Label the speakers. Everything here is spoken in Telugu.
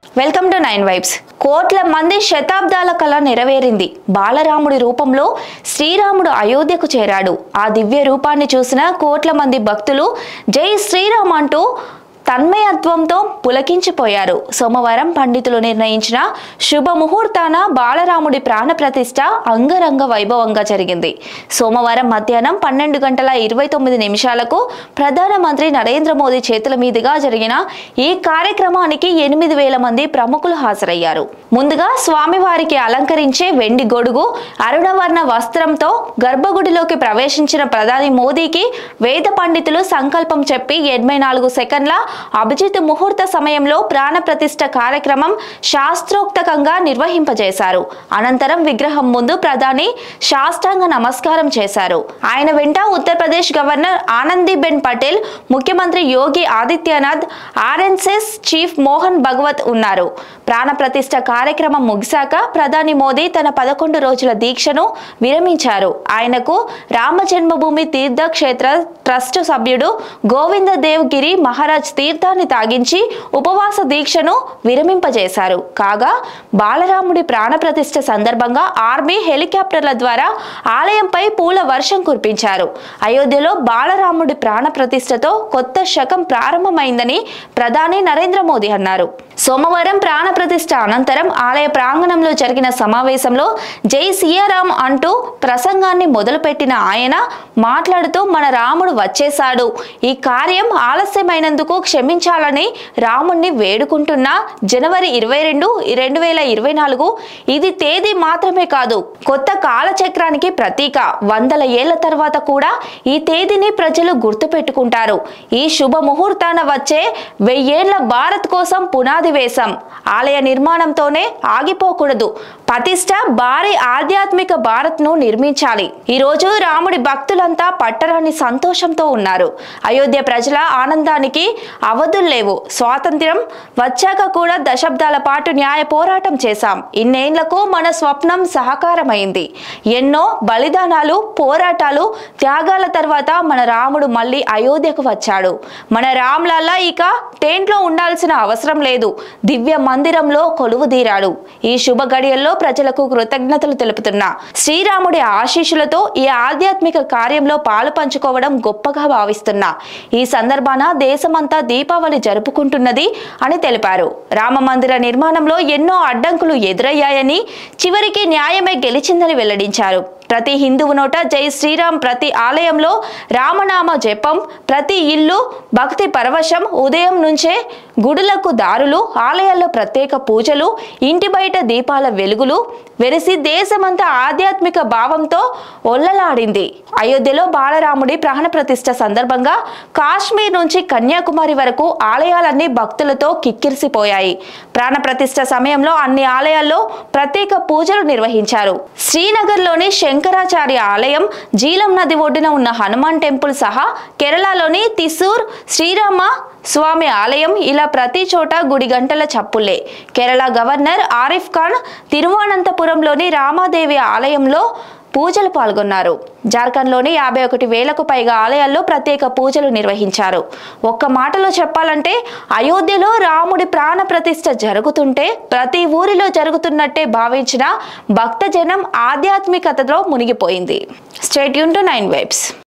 Speaker 1: వెల్కమ్ టు నైన్ వైబ్స్ కోట్ల మంది శతాబ్దాల కళ నెరవేరింది బాలరాముడి రూపంలో శ్రీరాముడు అయోధ్యకు చేరాడు ఆ దివ్య రూపాన్ని చూసిన కోట్ల మంది భక్తులు జై శ్రీరామ్ అంటూ తన్మయత్వంతో పులకించిపోయారు సోమవారం పండితులు నిర్ణయించిన శుభ ముహూర్తాన బాలరాముడి ప్రాణ ప్రతిష్ఠ అంగరంగ వైభవంగా జరిగింది సోమవారం మధ్యాహ్నం పన్నెండు గంటల ఇరవై తొమ్మిది నిమిషాలకు ప్రధానమంత్రి నరేంద్ర మోదీ చేతుల మీదుగా జరిగిన ఈ కార్యక్రమానికి ఎనిమిది వేల మంది ప్రముఖులు హాజరయ్యారు ముందుగా స్వామివారికి అలంకరించే వెండి గొడుగు అరుణవర్ణ వస్త్రంతో గర్భగుడిలోకి ప్రవేశించిన ప్రధాని మోదీకి వేద పండితులు సంకల్పం చెప్పి ఎనభై నాలుగు సెకండ్ల అభిజిత్ ముహూర్త సమయంలో ప్రాణ ప్రతిష్ఠ కార్యక్రమం శాస్త్రోక్తకంగా నిర్వహింపజేశారు అనంతరం విగ్రహం ముందు ప్రధాని శాస్త్రాంగ నమస్కారం చేశారు ఆయన వెంట ఉత్తరప్రదేశ్ గవర్నర్ ఆనందీబెన్ పటేల్ ముఖ్యమంత్రి యోగి ఆదిత్యనాథ్ ఆర్ఎన్ఎస్ చీఫ్ మోహన్ భగవత్ ఉన్నారు ప్రాణ ప్రతిష్ఠ కార్యక్రమం ముగిశాక ప్రధాని మోదీ తన పదకొండు రోజుల దీక్షను విరమించారు ఆయనకు రామ జన్మభూమి తీర్థక్షేత్ర ట్రస్ట్ సభ్యుడు గోవింద దేవ్ గిరి మహారాజ్ తీర్థాన్ని తాగించి ఉపవాస దీక్షను విరమింపజేశారు కాగా బాలరాముడి ప్రాణప్రతిష్ఠ సందర్భంగా ఆర్మీ హెలికాప్టర్ల ద్వారా ఆలయంపై పూల వర్షం కురిపించారు అయోధ్యలో బాలరాముడి ప్రాణప్రతిష్ఠతో కొత్త శకం ప్రారంభమైందని ప్రధాని నరేంద్ర మోదీ అన్నారు సోమవారం ప్రాణ ప్రతిష్ఠ అనంతరం ఆలయ ప్రాంగణంలో జరిగిన సమావేశంలో జై సియారాం అంటూ ప్రసంగాన్ని మొదలుపెట్టిన ఆయన మాట్లాడుతూ మన రాముడు వచ్చేశాడు ఈ కార్యం ఆలస్యమైనందుకు క్షమించాలని రాముణ్ణి వేడుకుంటున్న జనవరి ఇరవై రెండు రెండు వేల ఇరవై నాలుగు ఇది తేదీ మాత్రమే కాదు కొత్త కాలచక్రానికి ప్రతీక వందల ఏళ్ల తర్వాత కూడా ఈ తేదీని ప్రజలు గుర్తుపెట్టుకుంటారు ఈ శుభ ముహూర్తాన వచ్చే వెయ్యేళ్ల భారత్ కోసం పునాది వేశాం ఆలయ నిర్మాణంతోనే ఆగిపోకూడదు పతిష్ట భారీ ఆధ్యాత్మిక భారత్ ను నిర్మించాలి ఈ రోజు రాముడి భక్తులంతా పట్టరాని సంతోషంతో ఉన్నారు అయోధ్య ప్రజల ఆనందానికి అవధులు లేవు స్వాతంత్ర్యం వచ్చాక కూడా దశాబ్దాల పాటు న్యాయ పోరాటం చేశాం ఇన్నేళ్లకు మన స్వప్నం సహకారమైంది ఎన్నో బలిదానాలు పోరాటాలు త్యాగాల తర్వాత మన రాముడు మళ్ళీ అయోధ్యకు వచ్చాడు మన రామ్లల్లా ఇక టెంట్లో ఉండాల్సిన అవసరం లేదు దివ్య మందిరంలో కొలువు తీరాడు ఈ శుభ గడియల్లో ప్రజలకు కృతజ్ఞతలు తెలుపుతున్నా శ్రీరాముడి ఆశీస్సులతో ఈ ఆధ్యాత్మిక కార్యంలో పాలు పంచుకోవడం గొప్పగా భావిస్తున్నా ఈ సందర్భాన దేశమంతా దీపావళి జరుపుకుంటున్నది అని తెలిపారు రామ మందిర నిర్మాణంలో ఎన్నో అడ్డంకులు ఎదురయ్యాయని చివరికి న్యాయమే గెలిచిందని వెల్లడించారు ప్రతి హిందువు నోట జై శ్రీరామ్ ప్రతి ఆలయంలో రామనామ జపం ప్రతి ఇల్లు భక్తి పరవశం ఉదయం నుంచే గుడులకు దారులు ఆలయాల్లో ప్రత్యేక పూజలు ఇంటి బయట దీపాల వెలుగులు వెలిసి దేశమంతా ఆధ్యాత్మిక భావంతో ఒల్లలాడింది అయోధ్యలో బాలరాముడి ప్రాణ ప్రతిష్ఠ సందర్భంగా కాశ్మీర్ నుంచి కన్యాకుమారి వరకు ఆలయాలన్నీ భక్తులతో కిక్కిరిసిపోయాయి ప్రాణ ప్రతిష్ఠ సమయంలో అన్ని ఆలయాల్లో ప్రత్యేక పూజలు నిర్వహించారు శ్రీనగర్లోని శంకరాచార్య ఆలయం జీలం నది ఒడ్డున ఉన్న హనుమాన్ టెంపుల్ సహా కేరళలోని తిసూర్ శ్రీరామ స్వామి ఆలయం ఇలా ప్రతి చోట గుడి గంటల చప్పులే కేరళ గవర్నర్ ఆరిఫ్ ఖాన్ తిరువనంతపురంలోని రామాదేవి ఆలయంలో పూజలు పాల్గొన్నారు జార్ఖండ్లోని యాభై ఒకటి వేలకు పైగా ఆలయాల్లో ప్రత్యేక పూజలు నిర్వహించారు ఒక్క మాటలో చెప్పాలంటే అయోధ్యలో రాముడి ప్రాణ ప్రతిష్ఠ జరుగుతుంటే ప్రతి ఊరిలో జరుగుతున్నట్టే భావించిన భక్తజనం ఆధ్యాత్మికతలో మునిగిపోయింది స్టేట్ యూన్ టు నైన్ వైబ్స్